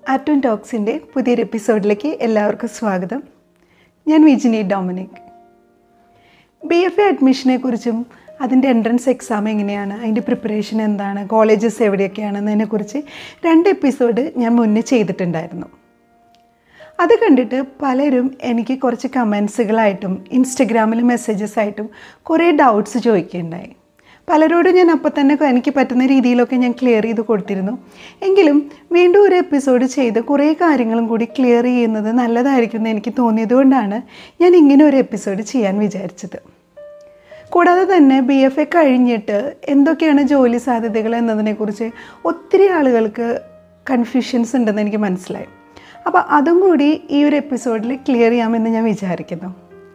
ആറ്റോൺ ടോക്സിൻ്റെ പുതിയൊരു എപ്പിസോഡിലേക്ക് എല്ലാവർക്കും സ്വാഗതം ഞാൻ Vijini Dominic B F A അഡ്മിഷനെ കുറിച്ചും അതിൻ്റെ എൻട്രൻസ് എക്സാം എങ്ങനെയാണ് അതിൻ്റെ പ്രിപ്പറേഷൻ എന്താണ് കോളേജസ് എവിടെയൊക്കെയാണെന്നതിനെക്കുറിച്ച് രണ്ട് എപ്പിസോഡ് ഞാൻ മുന്നേ ചെയ്തിട്ടുണ്ടായിരുന്നു അത് കണ്ടിട്ട് പലരും എനിക്ക് കുറച്ച് കമൻസുകളായിട്ടും ഇൻസ്റ്റഗ്രാമിൽ മെസ്സേജസ് ആയിട്ടും കുറേ ഡൗട്ട്സ് ചോദിക്കുകയുണ്ടായി പലരോടും ഞാൻ അപ്പോൾ തന്നെ എനിക്ക് പറ്റുന്ന രീതിയിലൊക്കെ ഞാൻ ക്ലിയർ ചെയ്ത് കൊടുത്തിരുന്നു എങ്കിലും വീണ്ടും ഒരു എപ്പിസോഡ് ചെയ്ത് കുറേ കാര്യങ്ങളും കൂടി ക്ലിയർ ചെയ്യുന്നത് നല്ലതായിരിക്കും എന്ന് എനിക്ക് തോന്നിയതുകൊണ്ടാണ് ഞാൻ ഇങ്ങനെ ഒരു എപ്പിസോഡ് ചെയ്യാൻ വിചാരിച്ചത് കൂടാതെ തന്നെ ബി എഫ് എ കഴിഞ്ഞിട്ട് എന്തൊക്കെയാണ് ജോലി സാധ്യതകൾ എന്നതിനെക്കുറിച്ച് ഒത്തിരി ആളുകൾക്ക് കൺഫ്യൂഷൻസ് ഉണ്ടെന്ന് എനിക്ക് മനസ്സിലായി അപ്പോൾ അതും കൂടി ഈ ഒരു എപ്പിസോഡിൽ ക്ലിയർ ചെയ്യാമെന്ന് ഞാൻ വിചാരിക്കുന്നു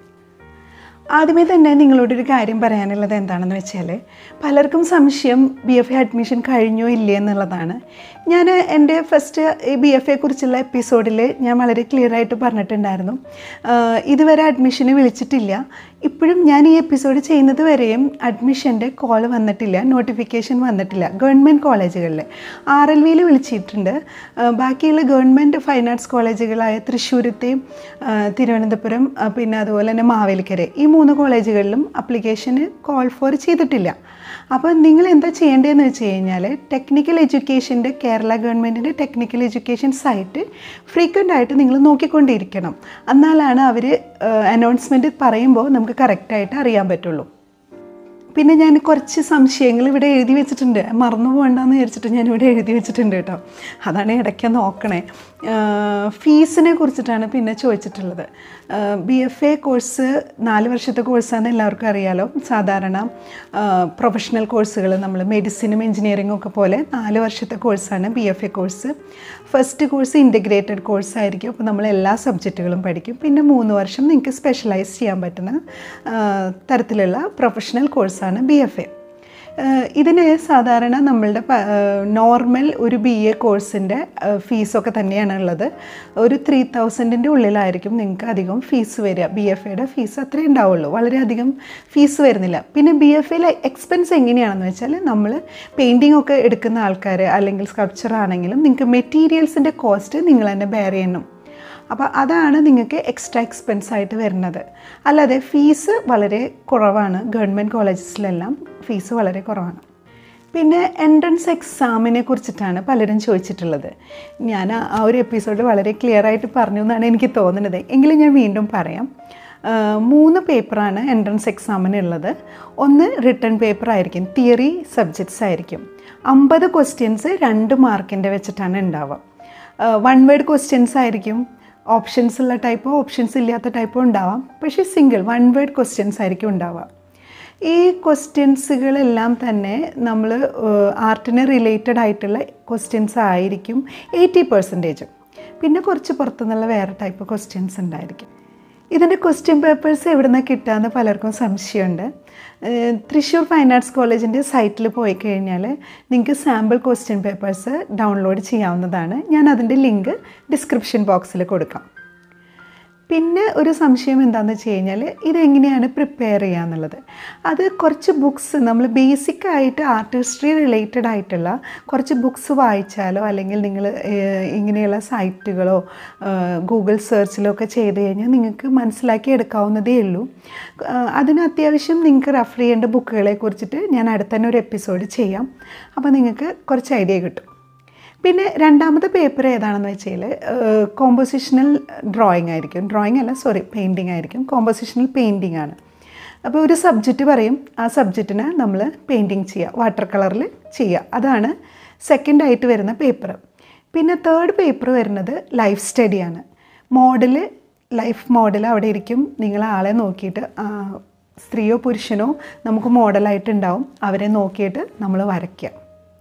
ആദ്യമേ തന്നെ നിങ്ങളോടൊരു കാര്യം പറയാനുള്ളത് എന്താണെന്ന് വെച്ചാൽ പലർക്കും സംശയം ബി എഫ് എ അഡ്മിഷൻ കഴിഞ്ഞോ ഇല്ലേ എന്നുള്ളതാണ് ഞാൻ എൻ്റെ ഫസ്റ്റ് ഈ ബി എഫ് എക്കുറിച്ചുള്ള എപ്പിസോഡിൽ ഞാൻ വളരെ ക്ലിയർ ആയിട്ട് പറഞ്ഞിട്ടുണ്ടായിരുന്നു ആഹ് ഇതുവരെ അഡ്മിഷന് വിളിച്ചിട്ടില്ല ഇപ്പോഴും ഞാൻ ഈ എപ്പിസോഡ് ചെയ്യുന്നത് വരെയും അഡ്മിഷൻ്റെ കോൾ വന്നിട്ടില്ല നോട്ടിഫിക്കേഷൻ വന്നിട്ടില്ല ഗവൺമെൻറ് കോളേജുകളിൽ ആർ എൽ വിയിൽ വിളിച്ചിട്ടുണ്ട് ആഹ് ബാക്കിയുള്ള ഗവൺമെൻറ് ഫൈൻ ആർട്സ് കോളേജുകളായ തൃശ്ശൂരത്തെയും ആഹ് തിരുവനന്തപുരം ആഹ് പിന്നെ അതുപോലെ തന്നെ മാവേലിക്കര ഈ മൂന്ന് കോളേജുകളിലും അപ്ലിക്കേഷന് കോൾ ഫോർ ചെയ്തിട്ടില്ല അപ്പോൾ നിങ്ങൾ എന്താ ചെയ്യേണ്ടതെന്ന് വെച്ച് കഴിഞ്ഞാൽ ടെക്നിക്കൽ എഡ്യൂക്കേഷൻ്റെ കേരള ഗവൺമെൻറ്റിൻ്റെ ടെക്നിക്കൽ എഡ്യൂക്കേഷൻ സൈറ്റ് ഫ്രീക്വൻ്റ് ആയിട്ട് നിങ്ങൾ നോക്കിക്കൊണ്ടിരിക്കണം എന്നാലാണ് അവർ അനൗൺസ്മെൻറ്റ് പറയുമ്പോൾ നമുക്ക് കറക്റ്റായിട്ട് അറിയാൻ പറ്റുള്ളൂ പിന്നെ ഞാൻ കുറച്ച് സംശയങ്ങൾ ഇവിടെ എഴുതി വെച്ചിട്ടുണ്ട് മറന്നു പോകണ്ടെന്ന് വിചാരിച്ചിട്ട് ഞാൻ ഇവിടെ എഴുതി വെച്ചിട്ടുണ്ട് കേട്ടോ അതാണ് ഇടയ്ക്ക് നോക്കണേ ഫീസിനെ കുറിച്ചിട്ടാണ് പിന്നെ ചോദിച്ചിട്ടുള്ളത് ബി എഫ് എ കോഴ്സ് നാല് വർഷത്തെ കോഴ്സാണെന്ന് എല്ലാവർക്കും അറിയാലോ സാധാരണ പ്രൊഫഷണൽ കോഴ്സുകൾ നമ്മൾ മെഡിസിനും എഞ്ചിനീയറിങ്ങും ഒക്കെ പോലെ നാല് വർഷത്തെ കോഴ്സാണ് B F A course first course integrated course ആയിരിക്കും അപ്പോൾ നമ്മൾ എല്ലാ സബ്ജക്റ്റുകളും പഠിക്കും പിന്നെ മൂന്ന് വർഷം നിങ്ങൾക്ക് സ്പെഷ്യലൈസ് ചെയ്യാൻ പറ്റുന്ന തരത്തിലുള്ള പ്രൊഫഷണൽ കോഴ്സാണ് ബി എഫ് എ ഇതിന് സാധാരണ നമ്മളുടെ നോർമൽ ഒരു ബി എ കോഴ്സിൻ്റെ ഫീസൊക്കെ തന്നെയാണ് ഉള്ളത് ഒരു ത്രീ തൗസൻഡിൻ്റെ ഉള്ളിലായിരിക്കും നിങ്ങൾക്ക് അധികം ഫീസ് വരിക ബി എഫ് എയുടെ ഫീസ് അത്രേ ഉണ്ടാവുള്ളൂ വളരെയധികം ഫീസ് വരുന്നില്ല പിന്നെ ബി എഫ് എയിലെ എക്സ്പെൻസ് എങ്ങനെയാണെന്ന് വെച്ചാൽ നമ്മൾ പെയിൻറ്റിംഗ് ഒക്കെ എടുക്കുന്ന ആൾക്കാർ അല്ലെങ്കിൽ സ്കൾപ്ചർ ആണെങ്കിലും നിങ്ങൾക്ക് മെറ്റീരിയൽസിൻ്റെ കോസ്റ്റ് നിങ്ങൾ തന്നെ ബെയർ ചെയ്യണം അപ്പോൾ അതാണ് നിങ്ങൾക്ക് എക്സ്ട്രാ എക്സ്പെൻസ് ആയിട്ട് വരുന്നത് അല്ലാതെ ഫീസ് വളരെ കുറവാണ് ഗവൺമെൻറ് കോളേജസിലെല്ലാം ഫീസ് വളരെ കുറവാണ് പിന്നെ എൻട്രൻസ് എക്സാമിനെ കുറിച്ചിട്ടാണ് പലരും ചോദിച്ചിട്ടുള്ളത് ഞാൻ ആ ഒരു എപ്പിസോഡ് വളരെ ക്ലിയർ ആയിട്ട് പറഞ്ഞു എന്നാണ് എനിക്ക് തോന്നുന്നത് എങ്കിലും ഞാൻ വീണ്ടും പറയാം മൂന്ന് പേപ്പറാണ് എൻട്രൻസ് എക്സാമിനുള്ളത് ഒന്ന് റിട്ടേൺ പേപ്പർ ആയിരിക്കും തിയറി സബ്ജക്ട്സ് ആയിരിക്കും അമ്പത് ക്വസ്റ്റ്യൻസ് രണ്ട് മാർക്കിൻ്റെ വെച്ചിട്ടാണ് ഉണ്ടാവുക വൺ വേർഡ് ക്വസ്റ്റ്യൻസ് ആയിരിക്കും ഓപ്ഷൻസ് ഉള്ള ടൈപ്പോ ഓപ്ഷൻസ് ഇല്ലാത്ത ടൈപ്പോ ഉണ്ടാവാം പക്ഷേ സിംഗിൾ വൺ വേർഡ് ക്വസ്റ്റ്യൻസ് ആയിരിക്കും ഉണ്ടാവുക ഈ ക്വസ്റ്റ്യൻസുകളെല്ലാം തന്നെ നമ്മൾ ആർട്ടിന് റിലേറ്റഡ് ആയിട്ടുള്ള ക്വസ്റ്റ്യൻസ് ആയിരിക്കും എയ്റ്റി പെർസെൻറ്റേജും പിന്നെ കുറച്ച് പുറത്തുനിന്നുള്ള വേറെ ടൈപ്പ് ക്വസ്റ്റ്യൻസ് ഉണ്ടായിരിക്കും ഇതിൻ്റെ ക്വസ്റ്റ്യൻ പേപ്പേഴ്സ് എവിടെ നിന്ന് കിട്ടാമെന്ന് പലർക്കും സംശയമുണ്ട് തൃശ്ശൂർ ഫൈൻ ആർട്സ് കോളേജിൻ്റെ സൈറ്റിൽ പോയി കഴിഞ്ഞാൽ നിങ്ങൾക്ക് സാമ്പിൾ ക്വസ്റ്റ്യൻ പേപ്പേഴ്സ് ഡൗൺലോഡ് ചെയ്യാവുന്നതാണ് ഞാൻ അതിൻ്റെ ലിങ്ക് ഡിസ്ക്രിപ്ഷൻ ബോക്സിൽ കൊടുക്കാം പിന്നെ ഒരു സംശയം എന്താണെന്ന് വെച്ച് കഴിഞ്ഞാൽ ഇതെങ്ങനെയാണ് പ്രിപ്പയർ ചെയ്യുക എന്നുള്ളത് അത് കുറച്ച് ബുക്സ് നമ്മൾ ബേസിക് ആയിട്ട് ആർട്ട് ഹിസ്റ്ററി റിലേറ്റഡ് ആയിട്ടുള്ള കുറച്ച് ബുക്സ് വായിച്ചാലോ അല്ലെങ്കിൽ നിങ്ങൾ ഇങ്ങനെയുള്ള സൈറ്റുകളോ ഗൂഗിൾ സെർച്ചിലോ ഒക്കെ ചെയ്ത് കഴിഞ്ഞാൽ നിങ്ങൾക്ക് മനസ്സിലാക്കി എടുക്കാവുന്നതേ ഉള്ളൂ അതിന് അത്യാവശ്യം നിങ്ങൾക്ക് റെഫർ ചെയ്യേണ്ട ബുക്കുകളെ കുറിച്ചിട്ട് ഞാൻ അടുത്ത തന്നെ ഒരു എപ്പിസോഡ് ചെയ്യാം അപ്പോൾ നിങ്ങൾക്ക് കുറച്ച് ഐഡിയ കിട്ടും പിന്നെ രണ്ടാമത്തെ പേപ്പർ ഏതാണെന്ന് വെച്ചാൽ കോമ്പോസിഷണൽ ഡ്രോയിങ് ആയിരിക്കും ഡ്രോയിങ് അല്ല സോറി പെയിൻറ്റിങ് ആയിരിക്കും കോമ്പോസിഷണൽ പെയിൻറ്റിങ് ആണ് അപ്പോൾ ഒരു സബ്ജക്റ്റ് പറയും ആ സബ്ജക്റ്റിന് നമ്മൾ പെയിൻറ്റിങ് ചെയ്യുക വാട്ടർ കളറിൽ ചെയ്യുക അതാണ് സെക്കൻഡ് ആയിട്ട് വരുന്ന പേപ്പർ പിന്നെ തേർഡ് പേപ്പർ വരുന്നത് ലൈഫ് സ്റ്റഡിയാണ് മോഡൽ ലൈഫ് മോഡൽ അവിടെ ഇരിക്കും നിങ്ങൾ ആളെ നോക്കിയിട്ട് സ്ത്രീയോ പുരുഷനോ നമുക്ക് മോഡലായിട്ടുണ്ടാവും അവരെ നോക്കിയിട്ട് നമ്മൾ വരയ്ക്കുക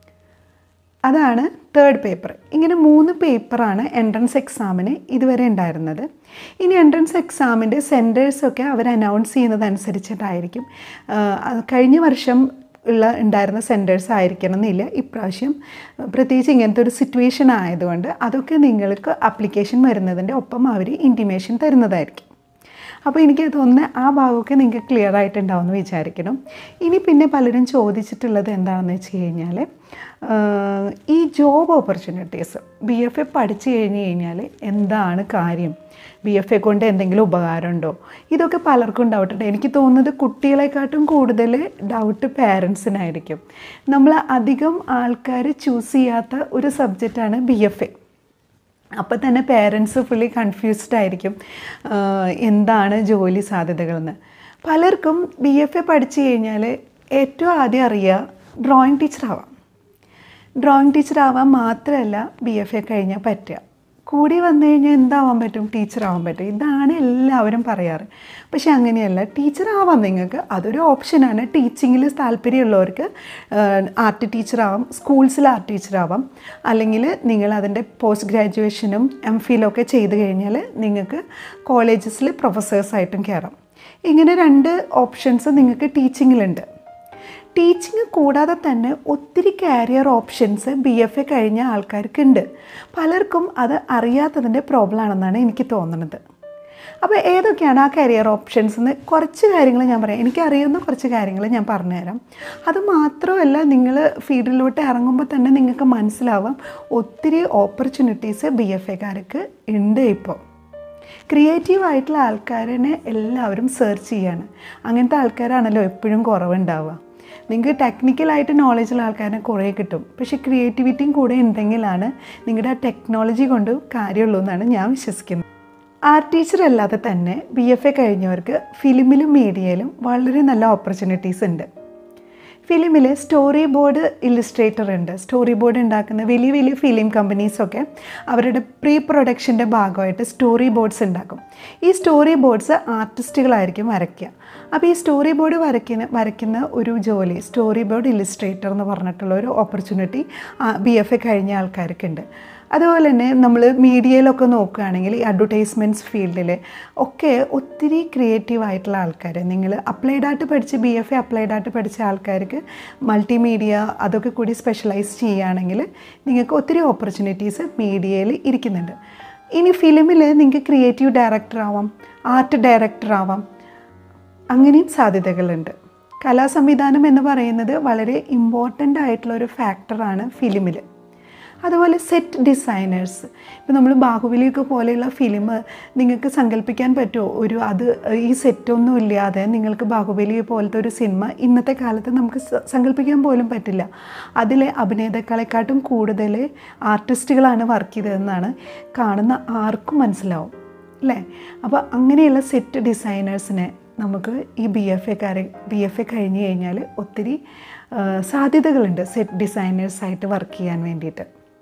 അതാണ് തേർഡ് പേപ്പർ ഇങ്ങനെ മൂന്ന് പേപ്പറാണ് എൻട്രൻസ് എക്സാമിന് ഇതുവരെ ഉണ്ടായിരുന്നത് ഇനി എൻട്രൻസ് എക്സാമിൻ്റെ സെൻറ്റേഴ്സൊക്കെ അവർ അനൗൺസ് ചെയ്യുന്നതനുസരിച്ചിട്ടായിരിക്കും കഴിഞ്ഞ വർഷം ഉള്ള ഉണ്ടായിരുന്ന സെൻറ്റേഴ്സ് ആയിരിക്കണം എന്നില്ല ഇപ്രാവശ്യം പ്രത്യേകിച്ച് ഇങ്ങനത്തെ ഒരു സിറ്റുവേഷൻ ആയതുകൊണ്ട് അതൊക്കെ നിങ്ങൾക്ക് അപ്ലിക്കേഷൻ വരുന്നതിൻ്റെ ഒപ്പം അവർ ഇൻറ്റിമേഷൻ തരുന്നതായിരിക്കും അപ്പോൾ എനിക്ക് തോന്നുന്നത് ആ ഭാഗമൊക്കെ നിങ്ങൾക്ക് ക്ലിയർ ആയിട്ടുണ്ടാവുമെന്ന് വിചാരിക്കണം ഇനി പിന്നെ പലരും ചോദിച്ചിട്ടുള്ളത് എന്താണെന്ന് വെച്ച് കഴിഞ്ഞാൽ ആഹ് ഈ job opportunities B F A പഠിച്ചു കഴിഞ്ഞ് കഴിഞ്ഞാൽ എന്താണ് കാര്യം ബി എഫ് എ കൊണ്ട് എന്തെങ്കിലും ഉപകാരമുണ്ടോ ഇതൊക്കെ പലർക്കും ഡൗട്ടുണ്ട് എനിക്ക് തോന്നുന്നത് കുട്ടികളെക്കാട്ടും കൂടുതൽ ഡൗട്ട് പേരൻസിനായിരിക്കും നമ്മൾ അധികം ആൾക്കാർ ചൂസ് ചെയ്യാത്ത ഒരു സബ്ജക്റ്റാണ് ബി എഫ് എ അപ്പോൾ തന്നെ പേരൻസ് ഫുള്ളി കൺഫ്യൂസ്ഡ് ആയിരിക്കും ആഹ് എന്താണ് ജോലി സാധ്യതകളെന്ന് പലർക്കും ബി എഫ് എ പഠിച്ചു കഴിഞ്ഞാൽ ഏറ്റവും ആദ്യം അറിയുക ഡ്രോയിങ് ടീച്ചറാവാം ഡ്രോയിങ് ടീച്ചറാവാൻ മാത്രമല്ല ബി എഫ് എ കഴിഞ്ഞാൽ പറ്റുക കൂടി വന്നു കഴിഞ്ഞാൽ എന്താവാൻ പറ്റും ടീച്ചറാവാൻ പറ്റും ഇതാണ് എല്ലാവരും പറയാറ് പക്ഷെ അങ്ങനെയല്ല ടീച്ചറാവാം നിങ്ങൾക്ക് അതൊരു ഓപ്ഷനാണ് ടീച്ചിങ്ങിൽ താല്പര്യമുള്ളവർക്ക് ആർട്ട് ടീച്ചറാവാം സ്കൂൾസിൽ ആർട്ട് ടീച്ചറാവാം അല്ലെങ്കിൽ നിങ്ങൾ അതിൻ്റെ പോസ്റ്റ് ഗ്രാജുവേഷനും എം ഫിലൊക്കെ ചെയ്ത് കഴിഞ്ഞാൽ നിങ്ങൾക്ക് കോളേജസിൽ പ്രൊഫസേഴ്സായിട്ടും കയറാം ഇങ്ങനെ രണ്ട് ഓപ്ഷൻസ് നിങ്ങൾക്ക് ടീച്ചിങ്ങിലുണ്ട് ടീച്ചിങ് കൂടാതെ തന്നെ ഒത്തിരി career options B F A കഴിഞ്ഞ ആൾക്കാർക്കുണ്ട് പലർക്കും അത് അറിയാത്തതിൻ്റെ പ്രോബ്ലം ആണെന്നാണ് എനിക്ക് തോന്നുന്നത് അപ്പോൾ ഏതൊക്കെയാണ് ആ കരിയർ ഓപ്ഷൻസ് എന്ന് കുറച്ച് കാര്യങ്ങൾ ഞാൻ പറയാം എനിക്കറിയുന്ന കുറച്ച് കാര്യങ്ങൾ ഞാൻ പറഞ്ഞുതരാം അത് മാത്രമല്ല നിങ്ങൾ ഫീൽഡിലോട്ട് ഇറങ്ങുമ്പോൾ തന്നെ നിങ്ങൾക്ക് മനസ്സിലാവാം ഒത്തിരി ഓപ്പർച്യൂണിറ്റീസ് ബി എഫ് എക്കാർക്ക് ഉണ്ട് ഇപ്പോൾ ക്രിയേറ്റീവ് ആയിട്ടുള്ള ആൾക്കാരിനെ എല്ലാവരും സെർച്ച് ചെയ്യാണ് അങ്ങനത്തെ ആൾക്കാരാണല്ലോ എപ്പോഴും കുറവുണ്ടാവുക നിങ്ങൾക്ക് ടെക്നിക്കലായിട്ട് നോളജുള്ള ആൾക്കാരെ കുറേ കിട്ടും പക്ഷേ ക്രിയേറ്റിവിറ്റിയും കൂടെ ഉണ്ടെങ്കിലാണ് നിങ്ങളുടെ ആ ടെക്നോളജി കൊണ്ട് കാര്യമുള്ളൂ എന്നാണ് ഞാൻ വിശ്വസിക്കുന്നത് ആർട്ട് ടീച്ചർ അല്ലാതെ തന്നെ ബി എഫ് എ കഴിഞ്ഞവർക്ക് ഫിലിമിലും മീഡിയയിലും വളരെ നല്ല ഓപ്പർച്യൂണിറ്റീസ് ഉണ്ട് ഫിലിമിൽ സ്റ്റോറി ബോർഡ് ഇല്ലുസ്ട്രേറ്റർ ഉണ്ട് സ്റ്റോറി ബോർഡ് ഉണ്ടാക്കുന്ന വലിയ വലിയ ഫിലിം കമ്പനീസൊക്കെ അവരുടെ പ്രീ പ്രൊഡക്ഷൻ്റെ ഭാഗമായിട്ട് സ്റ്റോറി ബോർഡ്സ് ഉണ്ടാക്കും ഈ സ്റ്റോറി ബോർഡ്സ് ആർട്ടിസ്റ്റുകളായിരിക്കും വരയ്ക്കുക അപ്പോൾ ഈ സ്റ്റോറി ബോർഡ് വരയ്ക്കുന്ന വരയ്ക്കുന്ന ഒരു ജോലി സ്റ്റോറി ബോർഡ് ഇല്ലുസ്ട്രേറ്റർ എന്ന് പറഞ്ഞിട്ടുള്ള ഒരു ഓപ്പർച്യൂണിറ്റി ബി എഫ് എ കഴിഞ്ഞ ആൾക്കാർക്കുണ്ട് അതുപോലെ തന്നെ നമ്മൾ മീഡിയയിലൊക്കെ നോക്കുകയാണെങ്കിൽ ഈ അഡ്വർടൈസ്മെൻറ്റ്സ് ഫീൽഡിൽ ഒക്കെ ഒത്തിരി ക്രിയേറ്റീവ് ആയിട്ടുള്ള ആൾക്കാർ നിങ്ങൾ അപ്ലൈഡ് ആയിട്ട് പഠിച്ച് ബി എഫ് എ അപ്ലൈഡ് ആയിട്ട് പഠിച്ച ആൾക്കാർക്ക് മൾട്ടിമീഡിയ അതൊക്കെ കൂടി സ്പെഷ്യലൈസ് ചെയ്യുകയാണെങ്കിൽ നിങ്ങൾക്ക് ഒത്തിരി ഓപ്പർച്യൂണിറ്റീസ് മീഡിയയിൽ ഇരിക്കുന്നുണ്ട് ഇനി ഫിലിമിൽ നിങ്ങൾക്ക് ക്രിയേറ്റീവ് ഡയറക്ടർ ആവാം ആർട്ട് ഡയറക്ടർ ആവാം അങ്ങനെയും സാധ്യതകളുണ്ട് കലാസംവിധാനം എന്ന് പറയുന്നത് വളരെ ഇമ്പോർട്ടൻ്റ് ആയിട്ടുള്ള ഒരു ഫാക്ടറാണ് ഫിലിമിൽ അതുപോലെ സെറ്റ് ഡിസൈനേഴ്സ് ഇപ്പോൾ നമ്മൾ ബാഹുബലിയൊക്കെ പോലെയുള്ള ഫിലിം നിങ്ങൾക്ക് സങ്കല്പിക്കാൻ പറ്റുമോ ഒരു അത് ഈ സെറ്റൊന്നും ഇല്ലാതെ നിങ്ങൾക്ക് ബാഹുബലി പോലത്തെ ഒരു സിനിമ ഇന്നത്തെ കാലത്ത് നമുക്ക് സ- സങ്കല്പിക്കാൻ പോലും പറ്റില്ല അതിലെ അഭിനേതാക്കളെക്കാട്ടും കൂടുതൽ ആർട്ടിസ്റ്റുകളാണ് വർക്ക് ചെയ്തതെന്നാണ് കാണുന്ന ആർക്കും മനസ്സിലാവും അല്ലേ അപ്പോൾ അങ്ങനെയുള്ള സെറ്റ് ഡിസൈനേഴ്സിനെ നമുക്ക് ഈ ബി എഫ് എക്കാരെ ബി എഫ് എ കഴിഞ്ഞ് കഴിഞ്ഞാൽ ഒത്തിരി ആ, സാധ്യതകളുണ്ട് സെറ്റ് ഡിസൈനേഴ്സായിട്ട് വർക്ക് ചെയ്യാൻ വേണ്ടിയിട്ട്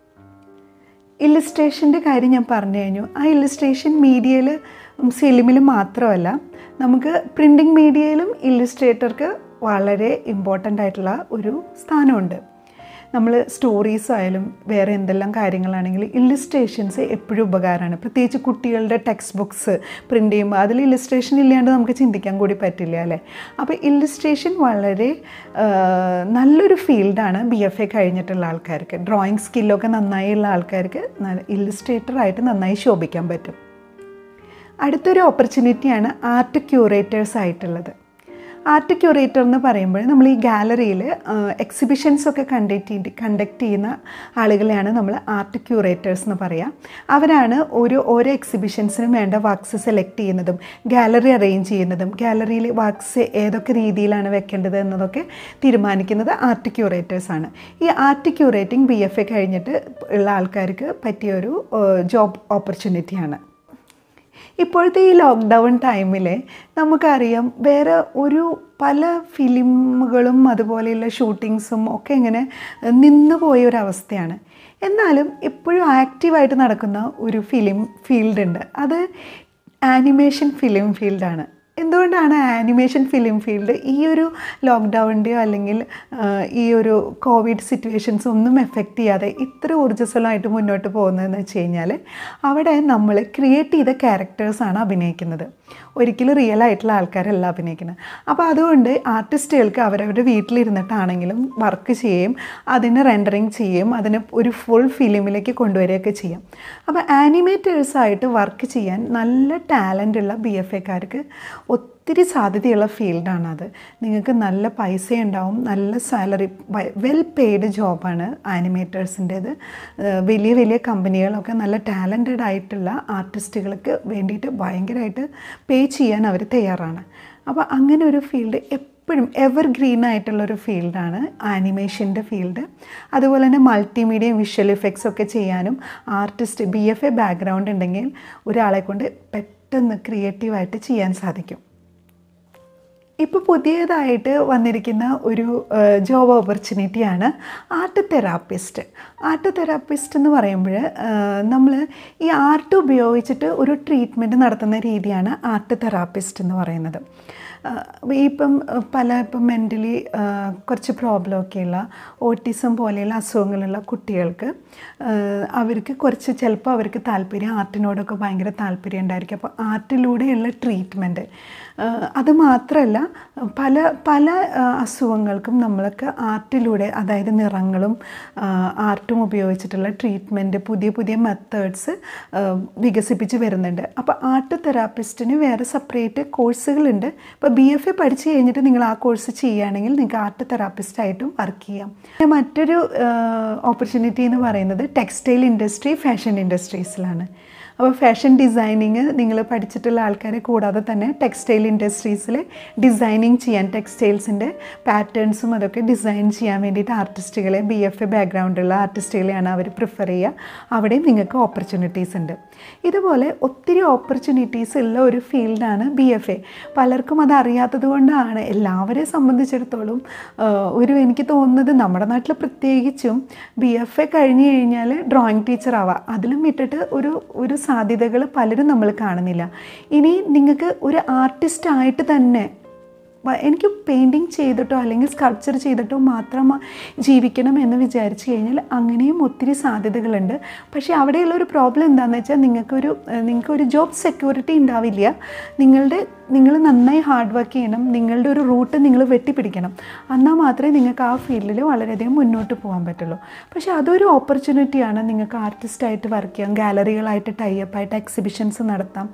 ഇല്ലുസ്ട്രേഷൻ്റെ കാര്യം ഞാൻ പറഞ്ഞു കഴിഞ്ഞു ആ ഇല്ലുസ്ട്രേഷൻ മീഡിയയിൽ ഫിലിമിലും മാത്രമല്ല നമുക്ക് പ്രിൻറ്റിങ് മീഡിയയിലും ഇല്ലുസ്ട്രേറ്റർക്ക് വളരെ ഇമ്പോർട്ടൻ്റ് ആയിട്ടുള്ള ഒരു സ്ഥാനമുണ്ട് നമ്മൾ സ്റ്റോറീസ് ആയാലും വേറെ എന്തെല്ലാം കാര്യങ്ങളാണെങ്കിൽ ഇല്ലുസ്ട്രേഷൻസ് എപ്പോഴും ഉപകാരമാണ് പ്രത്യേകിച്ച് കുട്ടികളുടെ ടെക്സ്റ്റ് ബുക്സ് പ്രിൻ്റ് ചെയ്യുമ്പോൾ അതിൽ ഇല്ലുസ്ട്രേഷൻ ഇല്ലാണ്ട് നമുക്ക് ചിന്തിക്കാൻ കൂടി പറ്റില്ല അല്ലേ അപ്പോൾ ഇല്ലുസ്ട്രേഷൻ വളരെ ആ, നല്ലൊരു ഫീൽഡാണ് ബി എഫ് എ കഴിഞ്ഞിട്ടുള്ള ആൾക്കാർക്ക് ഡ്രോയിങ് സ്കില്ലൊക്കെ നന്നായുള്ള ആൾക്കാർക്ക് ഇല്ലുസ്ട്രേറ്റർ ആയിട്ട് നന്നായി ശോഭിക്കാൻ പറ്റും അടുത്തൊരു ഓപ്പർച്യൂണിറ്റിയാണ് ആർട്ട് ക്യൂറേറ്റേഴ്സ് ആയിട്ടുള്ളത് ആർട്ട് ക്യൂറേറ്റർ എന്ന് പറയുമ്പോൾ നമ്മൾ ഈ ഗാലറിയിൽ എക്സിബിഷൻസ് ഒക്കെ കണ്ടക്ട് കണ്ടക്ട് ചെയ്യുന്ന ആളുകളെയാണ് നമ്മൾ ആർട്ട് ക്യൂറേറ്റേഴ്സ് എന്ന് പറയുക അവരാണ് ഒരു ഓരോ എക്സിബിഷൻസിനും വേണ്ട വർക്ക്സ് സെലക്ട് ചെയ്യുന്നതും ഗാലറി അറേഞ്ച് ചെയ്യുന്നതും ഗാലറിയിൽ വർക്ക്സ് ഏതൊക്കെ രീതിയിലാണ് വെക്കേണ്ടത് എന്നതൊക്കെ തീരുമാനിക്കുന്നത് ആർട്ട് ക്യൂറേറ്റേഴ്സ് ആണ് ഈ art curating B F A കഴിഞ്ഞിട്ട് ഉള്ള ആൾക്കാർക്ക് പറ്റിയൊരു ജോബ് ഓപ്പർച്യൂണിറ്റിയാണ് ഇപ്പോഴത്തെ ഈ ലോക്ക്ഡൗൺ ടൈമിൽ നമുക്കറിയാം വേറെ ഒരു പല ഫിലിമുകളും അതുപോലെയുള്ള ഷൂട്ടിങ്സും ഒക്കെ ഇങ്ങനെ നിന്നു പോയ ഒരവസ്ഥയാണ് എന്നാലും എപ്പോഴും ആക്റ്റീവായിട്ട് നടക്കുന്ന ഒരു ഫിലിം ഫീൽഡുണ്ട് അത് ആനിമേഷൻ ഫിലിം ഫീൽഡാണ് എന്തുകൊണ്ടാണ് ആനിമേഷൻ ഫിലിം ഫീൽഡ് ഈ ഒരു ലോക്ക്ഡൗണിൻ്റെയോ അല്ലെങ്കിൽ ആ, ഈ ഒരു കോവിഡ് സിറ്റുവേഷൻസ് ഒന്നും എഫക്റ്റ് ചെയ്യാതെ ഇത്ര ഊർജ്ജസ്വലമായിട്ട് മുന്നോട്ട് പോകുന്നതെന്ന് വെച്ച് കഴിഞ്ഞാൽ അവിടെ നമ്മൾ ക്രിയേറ്റ് ചെയ്ത ക്യാരക്ടേഴ്സാണ് അഭിനയിക്കുന്നത് ഒരിക്കലും റിയൽ ആയിട്ടുള്ള ആൾക്കാരല്ല അഭിനയിക്കുന്നത് അപ്പോൾ അതുകൊണ്ട് ആർട്ടിസ്റ്റുകൾക്ക് അവരവരുടെ വീട്ടിലിരുന്നിട്ടാണെങ്കിലും വർക്ക് ചെയ്യും അതിന് റെൻഡറിങ് ചെയ്യും അതിന് ഒരു ഫുൾ ഫിലിമിലേക്ക് കൊണ്ടുവരികയൊക്കെ ചെയ്യും അപ്പോൾ ആനിമേറ്റേഴ്സായിട്ട് വർക്ക് ചെയ്യാൻ നല്ല ടാലൻ്റ് ഉള്ള ബി എഫ് എക്കാർക്ക് ഒത്തിരി സാധ്യതയുള്ള ഫീൽഡാണത് നിങ്ങൾക്ക് നല്ല പൈസ ഉണ്ടാവും നല്ല സാലറി വെൽ പെയ്ഡ് ജോബാണ് ആനിമേറ്റേഴ്സിൻ്റേത് വലിയ വലിയ കമ്പനികളൊക്കെ നല്ല ടാലൻറ്റഡ് ആയിട്ടുള്ള ആർട്ടിസ്റ്റുകൾക്ക് വേണ്ടിയിട്ട് ഭയങ്കരമായിട്ട് പേ ചെയ്യാൻ അവർ തയ്യാറാണ് അപ്പോൾ അങ്ങനെ ഒരു ഫീൽഡ് എപ്പോഴും എവർ ഗ്രീൻ ആയിട്ടുള്ളൊരു ഫീൽഡാണ് ആനിമേഷൻ്റെ ഫീൽഡ് അതുപോലെ തന്നെ മൾട്ടിമീഡിയ വിഷ്വൽ ഇഫക്ട്സ് ഒക്കെ ചെയ്യാനും artist B F A background ഉണ്ടെങ്കിൽ ഒരാളെ കൊണ്ട് പെട്ടെന്ന് ക്രിയേറ്റീവായിട്ട് ചെയ്യാൻ സാധിക്കും ഇപ്പോൾ പുതിയതായിട്ട് വന്നിരിക്കുന്ന ഒരു ജോബ് ഓപ്പർച്യൂണിറ്റിയാണ് ആർട്ട് തെറാപ്പിസ്റ്റ് ആർട്ട് തെറാപ്പിസ്റ്റ് എന്ന് പറയുമ്പോൾ നമ്മൾ ഈ ആർട്ട് ഉപയോഗിച്ചിട്ട് ഒരു ട്രീറ്റ്മെൻറ്റ് നടത്തുന്ന രീതിയാണ് ആർട്ട് തെറാപ്പിസ്റ്റ് എന്ന് പറയുന്നത് ഇപ്പം പല ഇപ്പം മെൻ്റലി കുറച്ച് പ്രോബ്ലമൊക്കെയുള്ള ഓട്ടിസം പോലെയുള്ള അസുഖങ്ങളുള്ള കുട്ടികൾക്ക് അവർക്ക് കുറച്ച് ചിലപ്പോൾ അവർക്ക് താല്പര്യം ആർട്ടിനോടൊക്കെ ഭയങ്കര താല്പര്യം ഉണ്ടായിരിക്കും അപ്പോൾ ആർട്ടിലൂടെയുള്ള ട്രീറ്റ്മെൻറ്റ് അത് മാത്രമല്ല പല പല അസുഖങ്ങൾക്കും നമ്മൾക്ക് ആർട്ടിലൂടെ അതായത് നിറങ്ങളും ആർട്ടും ഉപയോഗിച്ചിട്ടുള്ള ട്രീറ്റ്മെൻറ്റ് പുതിയ പുതിയ മെത്തേഡ്സ് വികസിപ്പിച്ച് വരുന്നുണ്ട് അപ്പോൾ ആർട്ട് തെറാപ്പിസ്റ്റിന് വേറെ സെപ്പറേറ്റ് കോഴ്സുകളുണ്ട് ഇപ്പോൾ ബി എഫ് എ പഠിച്ചു കഴിഞ്ഞിട്ട് നിങ്ങൾ ആ കോഴ്സ് ചെയ്യുകയാണെങ്കിൽ നിങ്ങൾക്ക് ആർട്ട് തെറാപ്പിസ്റ്റ് ആയിട്ടും വർക്ക് ചെയ്യാം മറ്റൊരു ഓപ്പർച്യൂണിറ്റി എന്ന് പറയുന്നത് ടെക്സ്റ്റൈൽ ഇൻഡസ്ട്രി ഫാഷൻ ഇൻഡസ്ട്രീസിലാണ് അപ്പോൾ ഫാഷൻ ഡിസൈനിങ് നിങ്ങൾ പഠിച്ചിട്ടുള്ള ആൾക്കാരെ കൂടാതെ തന്നെ ടെക്സ്റ്റൈൽ ഇൻഡസ്ട്രീസിൽ ഡിസൈനിങ് ചെയ്യാൻ ടെക്സ്റ്റൈൽസിൻ്റെ പാറ്റേൺസും അതൊക്കെ ഡിസൈൻ ചെയ്യാൻ വേണ്ടിയിട്ട് ആർട്ടിസ്റ്റുകളെ ബി എഫ് എ ബാക്ക്ഗ്രൗണ്ടുള്ള ആർട്ടിസ്റ്റുകളെയാണ് അവർ പ്രിഫർ ചെയ്യുക അവിടെയും നിങ്ങൾക്ക് ഓപ്പർച്യൂണിറ്റീസ് ഉണ്ട് ഇതുപോലെ ഒത്തിരി ഓപ്പർച്യൂണിറ്റീസ് ഉള്ള ഒരു ഫീൽഡാണ് ബി എഫ് എ പലർക്കും അത് അറിയാത്തത് കൊണ്ടാണ് എല്ലാവരെയും സംബന്ധിച്ചിടത്തോളം ഒരു എനിക്ക് തോന്നുന്നത് നമ്മുടെ നാട്ടിൽ പ്രത്യേകിച്ചും ബി എഫ് എ കഴിഞ്ഞ് കഴിഞ്ഞാൽ ഡ്രോയിങ് ടീച്ചർ ആവാം അതിലും വിട്ടിട്ട് ഒരു ഒരു സാധ്യതകൾ പലരും നമ്മൾ കാണുന്നില്ല ഇനി നിങ്ങൾക്ക് ഒരു ആർട്ടിസ്റ്റ് ആയിട്ട് തന്നെ എനിക്ക് പെയിൻറ്റിങ് ചെയ്തിട്ടോ അല്ലെങ്കിൽ സ്കൾപ്ചർ ചെയ്തിട്ടോ മാത്രം ജീവിക്കണം എന്ന് വിചാരിച്ചു കഴിഞ്ഞാൽ അങ്ങനെയും ഒത്തിരി സാധ്യതകളുണ്ട് പക്ഷേ അവിടെയുള്ള ഒരു പ്രോബ്ലം എന്താണെന്ന് വെച്ചാൽ നിങ്ങൾക്കൊരു നിങ്ങൾക്കൊരു ജോബ് സെക്യൂരിറ്റി ഉണ്ടാവില്ല നിങ്ങളുടെ നിങ്ങൾ നന്നായി ഹാർഡ് വർക്ക് ചെയ്യണം നിങ്ങളുടെ ഒരു റൂട്ട് നിങ്ങൾ വെട്ടിപ്പിടിക്കണം എന്നാൽ മാത്രമേ നിങ്ങൾക്ക് ആ ഫീൽഡിൽ വളരെയധികം മുന്നോട്ട് പോകാൻ പറ്റുള്ളൂ പക്ഷേ അതൊരു ഓപ്പർച്യൂണിറ്റിയാണ് നിങ്ങൾക്ക് ആർട്ടിസ്റ്റായിട്ട് വർക്ക് ചെയ്യാം ഗാലറികളായിട്ട് ടൈപ്പായിട്ട് എക്സിബിഷൻസ് നടത്താം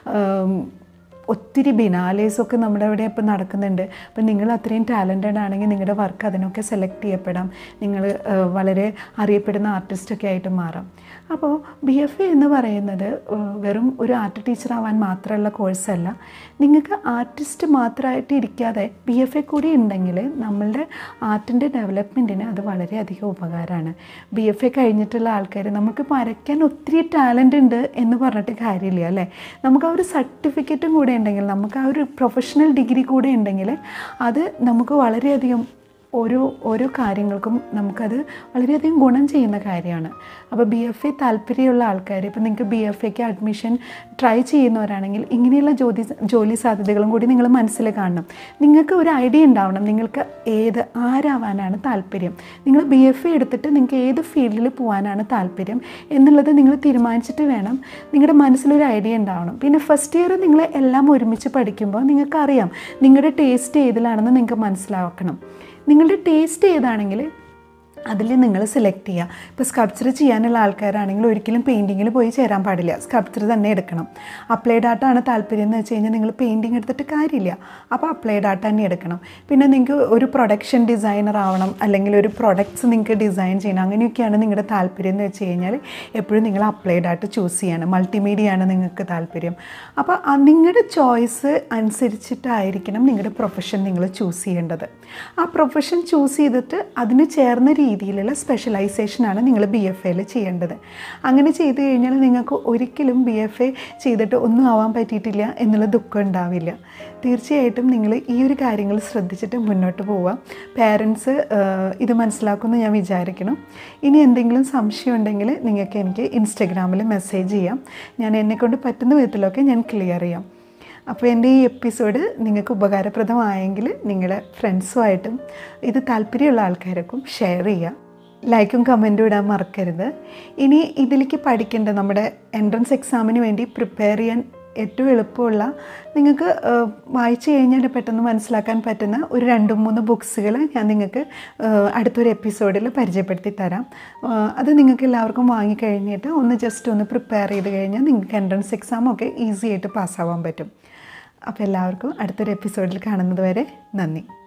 ഒത്തിരി ബിനാലേസൊക്കെ നമ്മുടെ അവിടെ ഇപ്പോൾ നടക്കുന്നുണ്ട് അപ്പം നിങ്ങൾ അത്രയും ടാലൻറ്റഡ് ആണെങ്കിൽ നിങ്ങളുടെ വർക്ക് അതിനൊക്കെ സെലക്ട് ചെയ്യപ്പെടാം നിങ്ങൾ വളരെ അറിയപ്പെടുന്ന ആർട്ടിസ്റ്റൊക്കെ ആയിട്ട് മാറാം അപ്പോൾ ബി എഫ് എ എന്ന് പറയുന്നത് വെറും ഒരു ആർട്ട് ടീച്ചർ ആവാൻ മാത്രമുള്ള കോഴ്സല്ല നിങ്ങൾക്ക് ആർട്ടിസ്റ്റ് മാത്രമായിട്ട് ഇരിക്കാതെ ബി എഫ് എ കൂടി ഉണ്ടെങ്കിൽ നമ്മളുടെ ആർട്ടിൻ്റെ ഡെവലപ്മെൻറ്റിന് അത് വളരെയധികം ഉപകാരമാണ് ബി എഫ് എ കഴിഞ്ഞിട്ടുള്ള ആൾക്കാർ നമുക്ക് വരയ്ക്കാൻ ഒത്തിരി ടാലൻ്റ് ഉണ്ട് എന്ന് പറഞ്ഞിട്ട് കാര്യമില്ല അല്ലേ നമുക്ക് ആ ഒരു സർട്ടിഫിക്കറ്റും കൂടെ ഉണ്ടെങ്കിൽ നമുക്ക് ആ ഒരു പ്രൊഫഷണൽ ഡിഗ്രി കൂടെ ഉണ്ടെങ്കിൽ അത് നമുക്ക് വളരെയധികം ഓരോ ഓരോ കാര്യങ്ങൾക്കും നമുക്കത് വളരെയധികം ഗുണം ചെയ്യുന്ന കാര്യമാണ് അപ്പോൾ ബി എഫ് എ താല്പര്യമുള്ള ആൾക്കാർ ഇപ്പോൾ നിങ്ങൾക്ക് ബി എഫ് എക്ക് അഡ്മിഷൻ ട്രൈ ചെയ്യുന്നവരാണെങ്കിൽ ഇങ്ങനെയുള്ള ജോലി ജോലി സാധ്യതകളും കൂടി നിങ്ങൾ മനസ്സിൽ കാണണം നിങ്ങൾക്ക് ഒരു ഐഡിയ ഉണ്ടാവണം നിങ്ങൾക്ക് ഏത് ആരാവാനാണ് താല്പര്യം നിങ്ങൾ ബി എഫ് എ എടുത്തിട്ട് നിങ്ങൾക്ക് ഏത് ഫീൽഡിൽ പോകാനാണ് താല്പര്യം എന്നുള്ളത് നിങ്ങൾ തീരുമാനിച്ചിട്ട് വേണം നിങ്ങളുടെ മനസ്സിലൊരു ഐഡിയ ഉണ്ടാവണം പിന്നെ ഫസ്റ്റ് ഇയർ നിങ്ങൾ എല്ലാം ഒരുമിച്ച് പഠിക്കുമ്പോൾ നിങ്ങൾക്കറിയാം നിങ്ങളുടെ ടേസ്റ്റ് ഏതിലാണെന്ന് നിങ്ങൾക്ക് മനസ്സിലാക്കണം നിങ്ങളുടെ ടേസ്റ്റ് ഏതാണെങ്കിൽ അതിൽ നിങ്ങൾ സെലക്ട് ചെയ്യുക ഇപ്പോൾ സ്കൾപ്ചർ ചെയ്യാനുള്ള ആൾക്കാരാണെങ്കിൽ ഒരിക്കലും പെയിൻറ്റിങ്ങിൽ പോയി ചേരാൻ പാടില്ല സ്കൾപ്ചർ തന്നെ എടുക്കണം അപ്ലൈഡ് ആർട്ടാണ് താല്പര്യം എന്ന് വെച്ച് കഴിഞ്ഞാൽ നിങ്ങൾ പെയിൻറ്റിങ് എടുത്തിട്ട് കാര്യമില്ല അപ്പോൾ അപ്ലൈഡ് ആർട്ട് തന്നെ എടുക്കണം പിന്നെ നിങ്ങൾക്ക് ഒരു പ്രൊഡക്ഷൻ ഡിസൈനർ ആവണം അല്ലെങ്കിൽ ഒരു പ്രൊഡക്ട്സ് നിങ്ങൾക്ക് ഡിസൈൻ ചെയ്യണം അങ്ങനെയൊക്കെയാണ് നിങ്ങളുടെ താല്പര്യം എന്ന് വെച്ച് കഴിഞ്ഞാൽ എപ്പോഴും നിങ്ങൾ അപ്ലൈഡ് ആർട്ട് ചൂസ് ചെയ്യണം മൾട്ടിമീഡിയ ആണ് നിങ്ങൾക്ക് താല്പര്യം അപ്പോൾ നിങ്ങളുടെ ചോയ്സ് അനുസരിച്ചിട്ടായിരിക്കണം നിങ്ങളുടെ പ്രൊഫഷൻ നിങ്ങൾ ചൂസ് ചെയ്യേണ്ടത് ആ പ്രൊഫഷൻ ചൂസ് ചെയ്തിട്ട് അതിന് ചേർന്ന രീതിയിലുള്ള സ്പെഷ്യലൈസേഷനാണ് നിങ്ങൾ ബി എഫ് എയിൽ ചെയ്യേണ്ടത് അങ്ങനെ ചെയ്തു കഴിഞ്ഞാൽ നിങ്ങൾക്ക് ഒരിക്കലും ബി എഫ് എ ചെയ്തിട്ട് ഒന്നും ആവാൻ പറ്റിയിട്ടില്ല എന്നുള്ള ദുഃഖം ഉണ്ടാവില്ല തീർച്ചയായിട്ടും നിങ്ങൾ ഈ ഒരു കാര്യങ്ങൾ ശ്രദ്ധിച്ചിട്ട് മുന്നോട്ട് പോവുക പാരൻസ് ഇത് മനസ്സിലാക്കുമെന്ന് ഞാൻ വിചാരിക്കണം ഇനി എന്തെങ്കിലും സംശയം ഉണ്ടെങ്കിൽ നിങ്ങൾക്ക് എനിക്ക് ഇൻസ്റ്റഗ്രാമിൽ മെസ്സേജ് ചെയ്യാം ഞാൻ എന്നെക്കൊണ്ട് പറ്റുന്ന വിധത്തിലൊക്കെ ഞാൻ ക്ലിയർ ചെയ്യാം അപ്പോൾ എൻ്റെ ഈ എപ്പിസോഡ് നിങ്ങൾക്ക് ഉപകാരപ്രദമായെങ്കിൽ നിങ്ങളുടെ ഫ്രണ്ട്സുമായിട്ടും ഇത് താല്പര്യമുള്ള ആൾക്കാർക്കും ഷെയർ ചെയ്യുക ലൈക്കും കമൻറ്റും ഇടാൻ മറക്കരുത് ഇനി ഇതിലേക്ക് പഠിക്കേണ്ട നമ്മുടെ എൻട്രൻസ് എക്സാമിന് വേണ്ടി പ്രിപ്പയർ ചെയ്യാൻ ഏറ്റവും എളുപ്പമുള്ള നിങ്ങൾക്ക് ഏഹ്, വായിച്ചു കഴിഞ്ഞാൽ പെട്ടെന്ന് മനസ്സിലാക്കാൻ പറ്റുന്ന ഒരു രണ്ട് മൂന്ന് ബുക്സുകൾ ഞാൻ നിങ്ങൾക്ക് ഏഹ്, അടുത്തൊരു എപ്പിസോഡിൽ പരിചയപ്പെടുത്തി തരാം ഏഹ്, അത് നിങ്ങൾക്ക് എല്ലാവർക്കും വാങ്ങിക്കഴിഞ്ഞിട്ട് ഒന്ന് ജസ്റ്റ് ഒന്ന് പ്രിപ്പയർ ചെയ്ത് കഴിഞ്ഞാൽ നിങ്ങൾക്ക് എൻട്രൻസ് എക്സാം ഒക്കെ ഈസി ആയിട്ട് പാസ്സാവാൻ പറ്റും അപ്പോൾ എല്ലാവർക്കും അടുത്തൊരു എപ്പിസോഡിൽ കാണുന്നത് വരെ നന്ദി